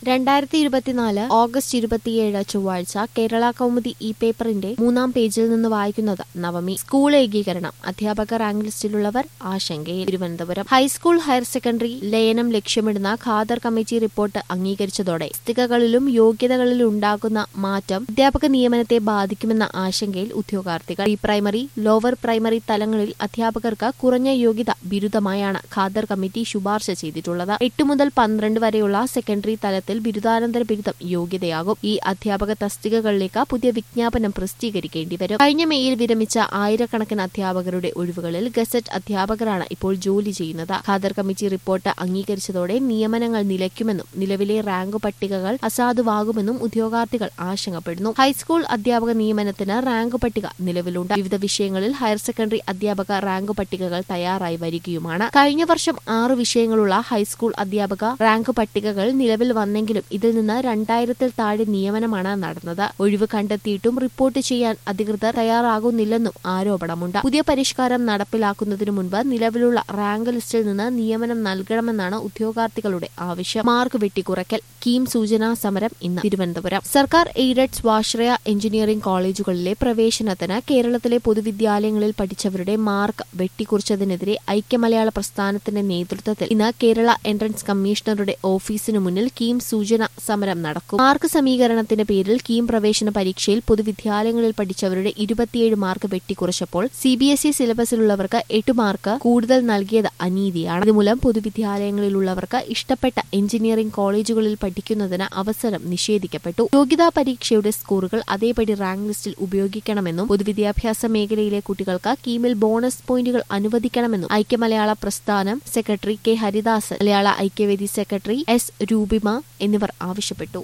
രണ്ടായിരത്തി ഇരുപത്തിനാല് ഓഗസ്റ്റ് ഇരുപത്തിയേഴ് ചൊവ്വാഴ്ച കേരള കൗമുദി ഇ പേപ്പറിന്റെ മൂന്നാം പേജിൽ നിന്ന് വായിക്കുന്നത് നവമി സ്കൂൾ ഏകീകരണം അധ്യാപക റാങ്ക് ലിസ്റ്റിലുള്ളവർ ആശങ്കയിൽ തിരുവനന്തപുരം ഹൈസ്കൂൾ ഹയർ സെക്കൻഡറി ലയനം ലക്ഷ്യമിടുന്ന ഖാദർ കമ്മിറ്റി റിപ്പോർട്ട് അംഗീകരിച്ചതോടെ തസ്തികകളിലും യോഗ്യതകളിലും ഉണ്ടാകുന്ന മാറ്റം അധ്യാപക നിയമനത്തെ ബാധിക്കുമെന്ന ആശങ്കയിൽ ഉദ്യോഗാർത്ഥികൾ പ്രീ പ്രൈമറി ലോവർ പ്രൈമറി തലങ്ങളിൽ അധ്യാപകർക്ക് കുറഞ്ഞ യോഗ്യത ബിരുദമായാണ് ഖാദർ കമ്മിറ്റി ശുപാർശ ചെയ്തിട്ടുള്ളത് എട്ട് മുതൽ പന്ത്രണ്ട് വരെയുള്ള സെക്കൻഡറി തലത്തിൽ ബിരുദാനന്തര ബിരുദം യോഗ്യതയാകും ഈ അധ്യാപക തസ്തികകളിലേക്ക് പുതിയ വിജ്ഞാപനം പ്രസിദ്ധീകരിക്കേണ്ടി വരും കഴിഞ്ഞ മെയ്യിൽ വിരമിച്ച ആയിരക്കണക്കിന് അധ്യാപകരുടെ ഒഴിവുകളിൽ ഗസറ്റ് അധ്യാപകരാണ് ഇപ്പോൾ ജോലി ചെയ്യുന്നത് ഖാദർ കമ്മിറ്റി റിപ്പോർട്ട് അംഗീകരിച്ചതോടെ നിയമനങ്ങൾ നിലയ്ക്കുമെന്നും നിലവിലെ റാങ്ക് പട്ടികകൾ അസാധുവാകുമെന്നും ഉദ്യോഗാർത്ഥികൾ ആശങ്കപ്പെടുന്നു ഹൈസ്കൂൾ അധ്യാപക നിയമനത്തിന് റാങ്ക് പട്ടിക നിലവിലുണ്ട് വിവിധ വിഷയങ്ങളിൽ ഹയർ സെക്കൻഡറി അധ്യാപക റാങ്ക് പട്ടികകൾ തയ്യാറായി വരികയുമാണ് കഴിഞ്ഞ വർഷം ആറ് വിഷയങ്ങളുള്ള ഹൈസ്കൂൾ അധ്യാപക റാങ്ക് പട്ടികകൾ നിലവിൽ വന്നെങ്കിലും ഇതിൽ നിന്ന് രണ്ടായിരത്തിൽ താഴെ നിയമനമാണ് നടന്നത് ഒഴിവ് കണ്ടെത്തിയിട്ടും റിപ്പോർട്ട് ചെയ്യാൻ അധികൃതർ തയ്യാറാകുന്നില്ലെന്നും ആരോപണമുണ്ട് പുതിയ പരിഷ്കാരം നടപ്പിലാക്കുന്നതിനു മുൻപ് നിലവിലുള്ള റാങ്ക് ലിസ്റ്റിൽ നിന്ന് നിയമനം നൽകണമെന്നാണ് ഉദ്യോഗാർത്ഥികളുടെ ആവശ്യം മാർക്ക് വെട്ടിക്കുറയ്ക്കൽ കീം സൂചനാ സമരം ഇന്ന് തിരുവനന്തപുരം സർക്കാർ എയ്ഡഡ് സ്വാശ്രയ എഞ്ചിനീയറിംഗ് കോളേജുകളിലെ പ്രവേശനത്തിന് കേരളത്തിലെ പൊതുവിദ്യാലയങ്ങളിൽ പഠിച്ചവരുടെ മാർക്ക് വെട്ടിക്കുറിച്ചതിനെതിരെ ഐക്യമലയാള പ്രസ്ഥാനത്തിന്റെ നേതൃത്വത്തിൽ ഇന്ന് കേരള എൻട്രൻസ് കമ്മീഷണറുടെ ഓഫീസിനു മുന്നിൽ കീം സൂചന സമരം നടക്കും മാർക്ക് സമീകരണത്തിന്റെ പേരിൽ കീം പ്രവേശന പരീക്ഷയിൽ പൊതുവിദ്യാലയങ്ങളിൽ പഠിച്ചവരുടെ ഇരുപത്തിയേഴ് മാർക്ക് വെട്ടിക്കുറച്ചപ്പോൾ സി ബി എസ് ഇ സിലബസിലുള്ളവർക്ക് എട്ട് മാർക്ക് കൂടുതൽ നൽകിയത് അനീതിയാണ് ഇതുമൂലം പൊതുവിദ്യാലയങ്ങളിലുള്ളവർക്ക് ഇഷ്ടപ്പെട്ട എഞ്ചിനീയറിംഗ് കോളേജുകളിൽ പഠിക്കുന്നതിന് അവസരം നിഷേധിക്കപ്പെട്ടു യോഗ്യതാ പരീക്ഷയുടെ സ്കോറുകൾ അതേപടി റാങ്ക് ലിസ്റ്റിൽ ഉപയോഗിക്കണമെന്നും പൊതുവിദ്യാഭ്യാസ മേഖലയിലെ കുട്ടികൾക്ക് കീമിൽ ബോണസ് പോയിന്റുകൾ അനുവദിക്കണമെന്നും ഐക്യമലയാള പ്രസ്ഥാനം സെക്രട്ടറി കെ ഹരിദാസ് മലയാള ഐക്യവേദി സെക്രട്ടറി എസ് രൂപിമ എന്നിവർ ആവശ്യപ്പെട്ടു